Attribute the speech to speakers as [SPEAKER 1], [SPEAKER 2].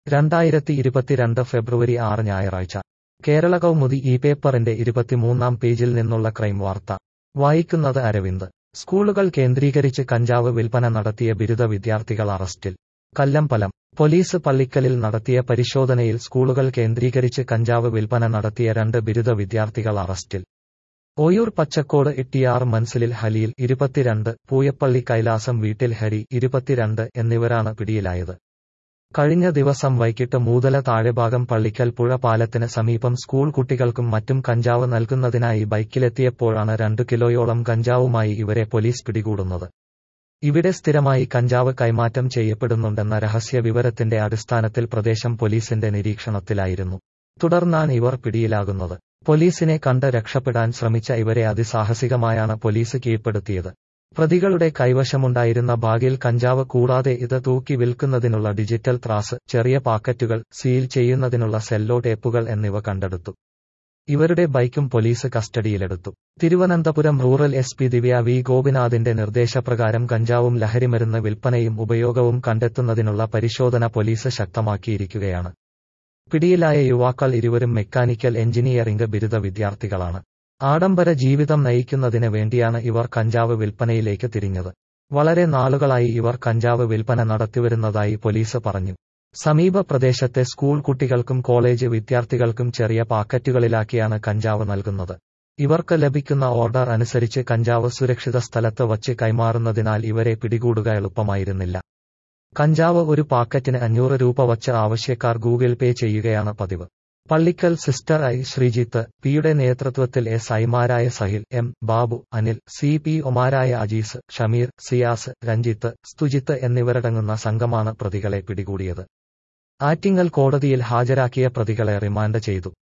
[SPEAKER 1] രണ്ടായിരത്തി ഇരുപത്തിരണ്ട് ഫെബ്രുവരി ആറ് ഞായറാഴ്ച കേരള കൗമുദി ഈ പേപ്പറിന്റെ ഇരുപത്തിമൂന്നാം പേജിൽ നിന്നുള്ള ക്രൈം വാർത്ത വായിക്കുന്നത് അരവിന്ദ് സ്കൂളുകൾ കേന്ദ്രീകരിച്ച് കഞ്ചാവ് വിൽപ്പന നടത്തിയ ബിരുദ വിദ്യാർത്ഥികൾ അറസ്റ്റിൽ കല്ലമ്പലം പോലീസ് പള്ളിക്കലിൽ നടത്തിയ പരിശോധനയിൽ സ്കൂളുകൾ കേന്ദ്രീകരിച്ച് കഞ്ചാവ് വിൽപ്പന നടത്തിയ രണ്ട് ബിരുദ വിദ്യാർത്ഥികൾ അറസ്റ്റിൽ ഓയൂർ പച്ചക്കോട് ഇട്ടിയാർ മൻസിലിൽ ഹലീൽ ഇരുപത്തിരണ്ട് പൂയപ്പള്ളി കൈലാസം വീട്ടിൽ ഹരി ഇരുപത്തിരണ്ട് എന്നിവരാണ് പിടിയിലായത് കഴിഞ്ഞ ദിവസം വൈകിട്ട് മൂതല താഴെഭാഗം പള്ളിക്കൽ പുഴ പാലത്തിന് സമീപം സ്കൂൾ കുട്ടികൾക്കും മറ്റും കഞ്ചാവ് നൽകുന്നതിനായി ബൈക്കിലെത്തിയപ്പോഴാണ് രണ്ടു കിലോയോളം കഞ്ചാവുമായി ഇവരെ പോലീസ് പിടികൂടുന്നത് ഇവിടെ സ്ഥിരമായി കഞ്ചാവ് കൈമാറ്റം ചെയ്യപ്പെടുന്നുണ്ടെന്ന രഹസ്യ വിവരത്തിന്റെ അടിസ്ഥാനത്തിൽ പ്രദേശം പോലീസിന്റെ നിരീക്ഷണത്തിലായിരുന്നു തുടർന്നാണ് ഇവർ പിടിയിലാകുന്നത് പോലീസിനെ കണ്ട് രക്ഷപ്പെടാൻ ശ്രമിച്ച ഇവരെ അതിസാഹസികമായാണ് പോലീസ് കീഴ്പ്പെടുത്തിയത് പ്രതികളുടെ കൈവശമുണ്ടായിരുന്ന ബാഗിൽ കഞ്ചാവ് കൂടാതെ ഇത് തൂക്കി വിൽക്കുന്നതിനുള്ള ഡിജിറ്റൽ ത്രാസ് ചെറിയ പാക്കറ്റുകൾ സീൽ ചെയ്യുന്നതിനുള്ള സെല്ലോ ടേപ്പുകൾ എന്നിവ കണ്ടെടുത്തു ഇവരുടെ ബൈക്കും പോലീസ് കസ്റ്റഡിയിലെടുത്തു Thiruvananthapuram rural S P Divya V ഗോപിനാഥിന്റെ നിർദ്ദേശപ്രകാരം കഞ്ചാവും ലഹരിമരുന്ന് വിൽപ്പനയും ഉപയോഗവും കണ്ടെത്തുന്നതിനുള്ള പരിശോധന പോലീസ് ശക്തമാക്കിയിരിക്കുകയാണ് പിടിയിലായ യുവാക്കൾ ഇരുവരും മെക്കാനിക്കൽ എഞ്ചിനീയറിംഗ് ബിരുദ വിദ്യാർത്ഥികളാണ് ആഡംബര ജീവിതം നയിക്കുന്നതിന് വേണ്ടിയാണ് ഇവർ കഞ്ചാവ് വിൽപ്പനയിലേക്ക് തിരിഞ്ഞത് വളരെ നാളുകളായി ഇവർ കഞ്ചാവ് വിൽപ്പന നടത്തിവരുന്നതായി പോലീസ് പറഞ്ഞു സമീപ പ്രദേശത്തെ സ്കൂൾ കുട്ടികൾക്കും കോളേജ് വിദ്യാർത്ഥികൾക്കും ചെറിയ പാക്കറ്റുകളിലാക്കിയാണ് കഞ്ചാവ് നൽകുന്നത് ഇവർക്ക് ലഭിക്കുന്ന ഓർഡർ അനുസരിച്ച് കഞ്ചാവ് സുരക്ഷിത സ്ഥലത്ത് വച്ച് കൈമാറുന്നതിനാൽ ഇവരെ പിടികൂടുക എളുപ്പമായിരുന്നില്ല കഞ്ചാവ് ഒരു പാക്കറ്റിന് അഞ്ഞൂറ് രൂപ വച്ച് ആവശ്യക്കാർ ഗൂഗിൾ പേ ചെയ്യുകയാണ് പതിവ് പള്ളിക്കൽ സിസ്റ്റർ ഐ ശ്രീജിത്ത് പിയുടെ നേതൃത്വത്തിൽ എസ് ഐമാരായ Sahil M Babu Anil C P ഒമാരായ അജീസ് ഷമീർ സിയാസ് രഞ്ജിത്ത് സ്തുജിത്ത് എന്നിവരടങ്ങുന്ന സംഘമാണ് പ്രതികളെ പിടികൂടിയത് ആറ്റിങ്ങൽ കോടതിയിൽ ഹാജരാക്കിയ പ്രതികളെ റിമാൻഡ് ചെയ്തു